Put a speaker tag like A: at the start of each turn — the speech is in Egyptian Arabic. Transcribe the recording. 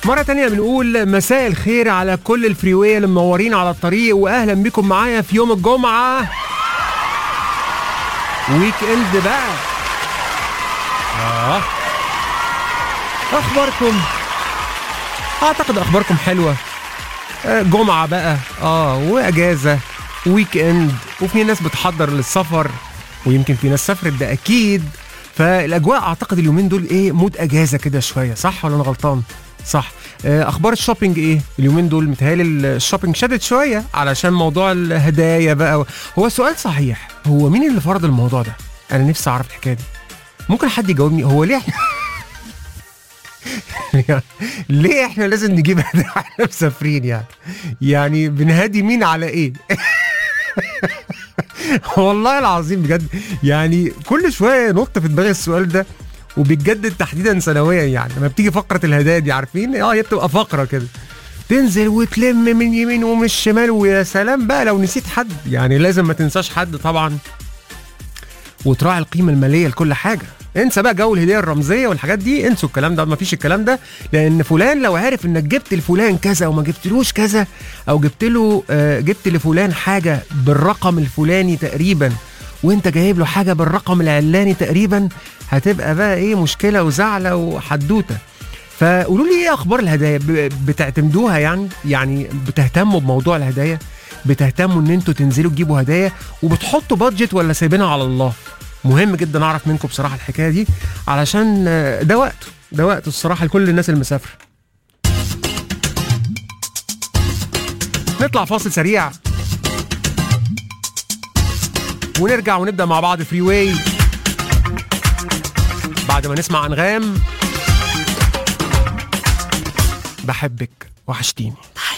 A: مرة تانية بنقول مساء الخير على كل الفريوية اللي منورين على الطريق واهلا بكم معايا في يوم الجمعة ويك اند بقى اه اخباركم اعتقد اخباركم حلوة آه، جمعة بقى اه واجازة ويك اند وفي ناس بتحضر للسفر ويمكن في ناس سافرت ده اكيد فالاجواء اعتقد اليومين دول ايه مود اجازه كده شويه صح ولا انا غلطان صح آه، اخبار الشوبينج ايه اليومين دول متهيألي الشوبينج شدت شويه علشان موضوع الهدايا بقى هو سؤال صحيح هو مين اللي فرض الموضوع ده انا نفسي اعرف الحكايه دي ممكن حد يجاوبني هو ليه احنا ليه احنا لازم نجيب هدايا واحنا مسافرين يعني يعني بنهادي مين على ايه والله العظيم بجد يعني كل شويه ينط في دماغي السؤال ده وبيتجدد تحديدا سنويا يعني لما بتيجي فقره الهدايا دي عارفين اه هي بتبقى فقره كده تنزل وتلم من يمين ومن الشمال ويا سلام بقى لو نسيت حد يعني لازم ما تنساش حد طبعا وتراعي القيمه الماليه لكل حاجه انسى بقى جو الهديه الرمزيه والحاجات دي انسوا الكلام ده ما فيش الكلام ده لان فلان لو عارف انك جبت لفلان كذا وما جبتلوش كذا او جبت له آه، جبت لفلان حاجه بالرقم الفلاني تقريبا وانت جايب له حاجه بالرقم العلاني تقريبا هتبقى بقى ايه مشكله وزعله وحدوته فقولوا لي ايه اخبار الهدايا ب- بتعتمدوها يعني يعني بتهتموا بموضوع الهدايا بتهتموا ان انتوا تنزلوا تجيبوا هدايا وبتحطوا بادجت ولا سايبينها على الله مهم جدا اعرف منكم بصراحه الحكايه دي علشان آه، ده وقت ده وقت الصراحه لكل الناس المسافره نطلع فاصل سريع ونرجع ونبدا مع بعض فري واي بعد ما نسمع انغام بحبك وحشتيني